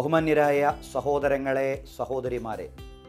ബഹുമാന്യരായ സഹോദരങ്ങളെ സഹോദരിമാരെ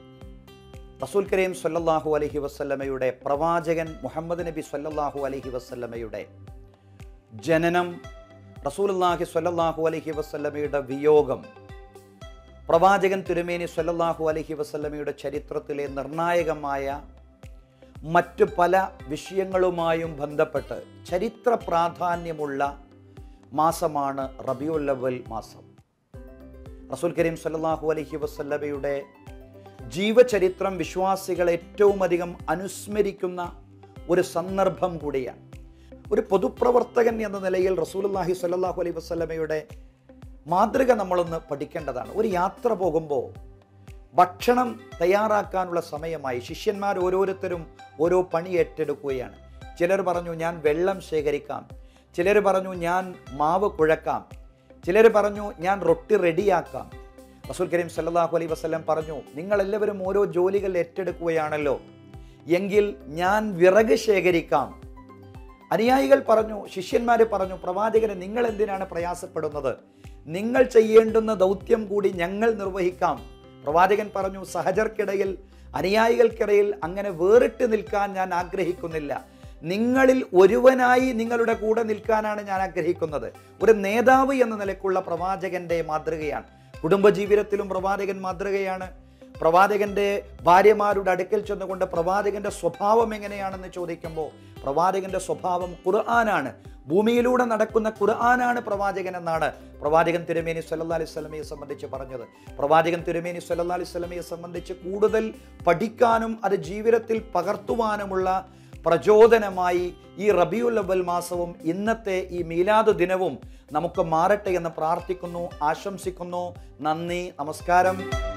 റസൂൽ കരീം സല്ലല്ലാഹു അലൈഹി വസല്ലമയുടെ പ്രവാചകൻ മുഹമ്മദ് നബി സല്ലല്ലാഹു അലൈഹി വസല്ലമയുടെ ജനനം റസൂലുള്ളാഹി സ്വല്ലല്ലാഹു അലൈഹി വസല്ലമയുടെ വിയോഗം പ്രവാചകൻ തിരുമേനി സ്വല്ലല്ലാഹു അലൈഹി വസല്ലമയുടെ ചരിത്രത്തിലെ നിർണായകമായ മറ്റ് പല വിഷയങ്ങളുമായും ബന്ധപ്പെട്ട് ചരിത്ര പ്രാധാന്യമുള്ള മാസമാണ് റബിയുൽ അവൽ മാസം റസൂൽ കരീം സല്ലല്ലാഹു അലൈഹി വസല്ലമയുടെ ജീവചരിത്രം വിശ്വാസികൾ ഏറ്റവും അധികം അനുസ്മരിക്കുന്ന ഒരു സന്ദർഭം കൂടിയാണ് ഒരു പൊതുപ്രവർത്തകൻ എന്ന നിലയിൽ റസൂലുള്ളാഹി സ്വല്ലല്ലാഹു അലൈഹി വസല്ലമയുടെ മാതൃക നമ്മളൊന്ന് പഠിക്കേണ്ടതാണ് ഒരു യാത്ര പോകുമ്പോൾ ഭക്ഷണം തയ്യാറാക്കാനുള്ള സമയമായി ശിഷ്യന്മാർ ഓരോരുത്തരും ഓരോ പണി ഏറ്റെടുക്കുകയാണ് ചിലർ പറഞ്ഞു ഞാൻ വെള്ളം ശേഖരിക്കാം ചിലർ പറഞ്ഞു ഞാൻ മാവ് കുഴക്കാം ചിലർ പറഞ്ഞു ഞാൻ റൊട്ടി റെഡിയാക്കാം റസൂൽ കരീം സല്ലല്ലാഹു അലൈഹി വസല്ലം പറഞ്ഞു നിങ്ങളെല്ലാവരും ഓരോ ജോലികൾ ഏറ്റെടുക്കുകയാണല്ലോ എങ്കിൽ ഞാൻ വിറക് ശേഖരിക്കാം അനുയായികൾ പറഞ്ഞു ശിഷ്യന്മാർ പറഞ്ഞു പ്രവാചകനെ നിങ്ങൾ എന്തിനാണ് പ്രയാസപ്പെടുന്നത് നിങ്ങൾ ചെയ്യേണ്ടുന്ന ദൗത്യം കൂടി ഞങ്ങൾ നിർവഹിക്കാം പ്രവാചകൻ പറഞ്ഞു സഹജർക്കിടയിൽ അനുയായികൾക്കിടയിൽ അങ്ങനെ വേറിട്ട് നിൽക്കാൻ ഞാൻ ആഗ്രഹിക്കുന്നില്ല നിങ്ങളിൽ ഒരുവനായി നിങ്ങളുടെ കൂടെ നിൽക്കാനാണ് ഞാൻ ആഗ്രഹിക്കുന്നത് ഒരു നേതാവ് എന്ന നിലക്കുള്ള പ്രവാചകന്റെ മാതൃകയാണ് കുടുംബജീവിതത്തിലും പ്രവാചകൻ മാതൃകയാണ് പ്രവാചകന്റെ ഭാര്യമാരുടെ അടുക്കൽ ചെന്നുകൊണ്ട് പ്രവാചകന്റെ സ്വഭാവം എങ്ങനെയാണെന്ന് ചോദിക്കുമ്പോൾ പ്രവാചകന്റെ സ്വഭാവം ഖുർആനാണ് ഭൂമിയിലൂടെ നടക്കുന്ന ഖുർആനാണ് പ്രവാചകൻ എന്നാണ് പ്രവാചകൻ തിരുമേനി സല്ലല്ലാഹു അലൈഹി സ്വലമയെ സംബന്ധിച്ച് പറഞ്ഞത് പ്രവാചകൻ തിരുമേനി സല്ലല്ലാഹു അലൈഹി സ്വലമയെ സംബന്ധിച്ച് കൂടുതൽ പഠിക്കാനും അത് ജീവിതത്തിൽ പകർത്തുവാനുമുള്ള പ്രചോദനമായി ഈ റബിയുൽ അവൽ മാസവും ഇന്നത്തെ ഈ മീലാദ് ദിനവും നമുക്ക് മാറട്ടെ എന്ന് പ്രാർത്ഥിക്കുന്നു ആശംസിക്കുന്നു നന്ദി നമസ്കാരം